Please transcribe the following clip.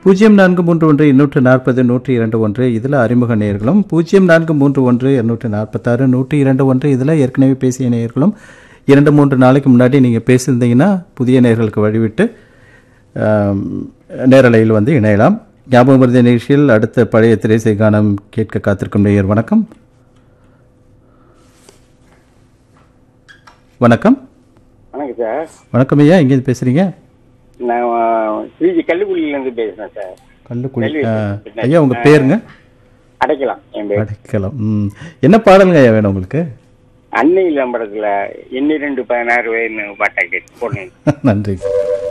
பூஜ்ஜியம் நான்கு மூன்று ஒன்று எண்ணூற்று நாற்பது நூற்றி இரண்டு ஒன்று இதில் அறிமுக நேயர்களும் பூஜ்ஜியம் நான்கு மூன்று ஒன்று எண்ணூற்று நாற்பத்தாறு நூற்றி இரண்டு ஒன்று இதில் ஏற்கனவே பேசிய நேயர்களும் இரண்டு மூன்று நாளைக்கு முன்னாடி நீங்கள் பேசியிருந்தீங்கன்னா புதிய நேயர்களுக்கு வழிவிட்டு ஆம், நேரலையில் வந்து இணையலாம் ஞாபகம் மருதி நிகழ்ச்சியில் அடுத்த பழைய திரைசை கானம் கேட்க காத்திருக்கும் நேயர் வணக்கம் வணக்கம் வணக்கம் சார் வணக்கம் ஐயா எங்கேருந்து பேசுகிறீங்க நான் ஸ்ரீஜி கல்லுக்குழியிலேருந்து பேசுகிறேன் சார் கல்லுக்குடி கல்வி ஆ, பின்னாடி. ஐயா உங்கள் பேருங்க அடைக்கலாம் என் பேர் அடைக்கலாம் ம் என்ன பாடலுங்க ஐயா வேணும் உங்களுக்கு அன்னை விளம்பரத்தில் எண்ணிரண்டு பதினாறு வயது பாட்டை கேட்டு போனேன் நன்றி